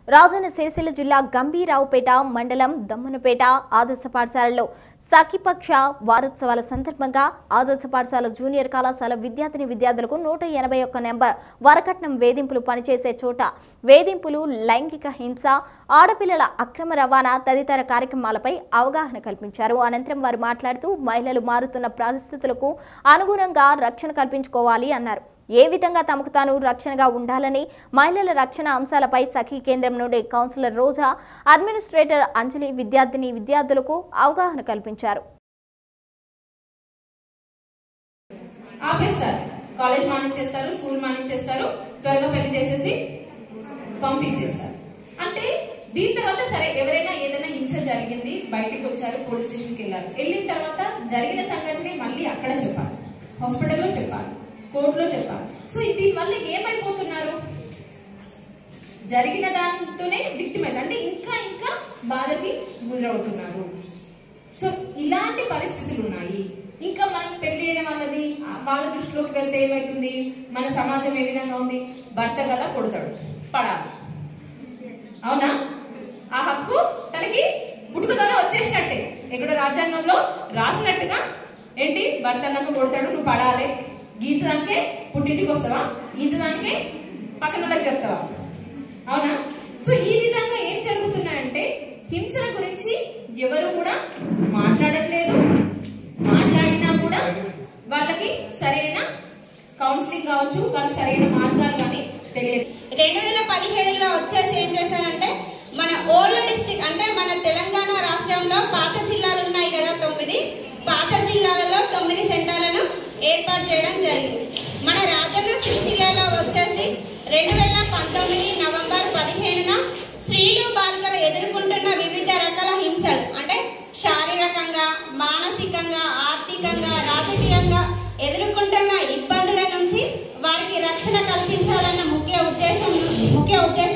రాజన్న సిరిసిల్ల జిల్లా గంభీరావుపేట మండలం దమ్మనపేట ఆదర్శ పాఠశాలలో సఖిపక్ష వారోత్సవాల సందర్భంగా ఆదర్శ పాఠశాల జూనియర్ కళాశాల విద్యార్థిని విద్యార్థులకు నూట ఎనభై ఒక్క నెంబర్ వరకట్నం వేధింపులు పనిచేసే చోట వేధింపులు లైంగిక హింస ఆడపిల్లల అక్రమ రవాణా తదితర కార్యక్రమాలపై అవగాహన కల్పించారు అనంతరం వారు మాట్లాడుతూ మహిళలు మారుతున్న పరిస్థితులకు అనుగుణంగా రక్షణ కల్పించుకోవాలి అన్నారు ఏ విధంగా తమకు తాను రక్షణగా ఉండాలని మహిళల రక్షణ అంశాలపై సఖీ కేంద్రం నుండి కౌన్సిలర్ రోజా అడ్మినిస్ట్రేటర్ అంజలి విద్యార్థిని విద్యార్థులకు అవగాహన కల్పించారు ఆపేస్తారు కాలేజ్ మానించేస్తారు స్కూల్ మానించేస్తారు త్వరగా పెళ్లి చేసేసి పంపించేస్తారు అంటే దీని తర్వాత సరే ఎవరైనా ఏదైనా హింస జరిగింది బయటికి వచ్చారు పోలీస్ స్టేషన్కి వెళ్ళారు వెళ్ళిన తర్వాత జరిగిన సంఘటన మళ్ళీ అక్కడ చెప్పాలి హాస్పిటల్లో చెప్పాలి కోర్టులో చెప్పాలి సో దీని వల్ల ఏమైపోతున్నారు జరిగిన దాంతోనే విక్టిమైజ్ అంటే ఇంకా ఇంకా బాధకి గురవుతున్నారు సో ఇలాంటి పరిస్థితులు ఉన్నాయి ఇంకా మనం పెళ్లి అయిన వాళ్ళది ఆ వాళ్ళ దృష్టిలోకి వెళ్తే ఏమవుతుంది మన సమాజం ఏ విధంగా ఉంది భర్త కదా కొడతాడు పడాలి అవునా ఆ హక్కు తనకి పుట్టుకతోనే వచ్చేసినట్టే ఇక్కడ రాజ్యాంగంలో రాసినట్టుగా ఏంటి భర్త అన్నాక కొడతాడు నువ్వు పడాలి గీత దానికే పుట్టింటికి వస్తావా గీత దానికే పక్కన వాళ్ళకి చెప్తావా అవునా సో ఈ విధంగా ఏం జరుగుతున్నాయంటే హింసల గురించి ఎవరు కూడా మాట్లాడట్లేదు మాట్లాడినా కూడా వాళ్ళకి సరైన కౌన్సిలింగ్ కావచ్చు వాళ్ళకి సరైన మార్గాలు కానీ తెలియదు రెండు వేల పదిహేడులో వచ్చేసి ఏం చేశారంటే మన ఓల్డ్ డిస్ట్రిక్ట్ అంటే మన తెలంగాణ రాష్ట్రంలో పాత జిల్లాలు ఉన్నాయి కదా తొమ్మిది పాత జిల్లాలలో తొమ్మిది సెంటర్లను ఏర్పాటు చేయడం జరిగింది మన రాజన్న సిరిసిల్లలో వచ్చేసి రెండు వేల పంతొమ్మిది నవంబర్ పదిహేనున స్త్రీలు బాలికలు ఎదుర్కొంటున్న వివిధ రకాల హింసలు అంటే శారీరకంగా మానసికంగా ఆర్థికంగా రాజకీయంగా ఎదుర్కొంటున్న ఇబ్బందుల నుంచి వారికి రక్షణ కల్పించాలన్న ముఖ్య ఉద్దేశం ముఖ్య ఉద్దేశం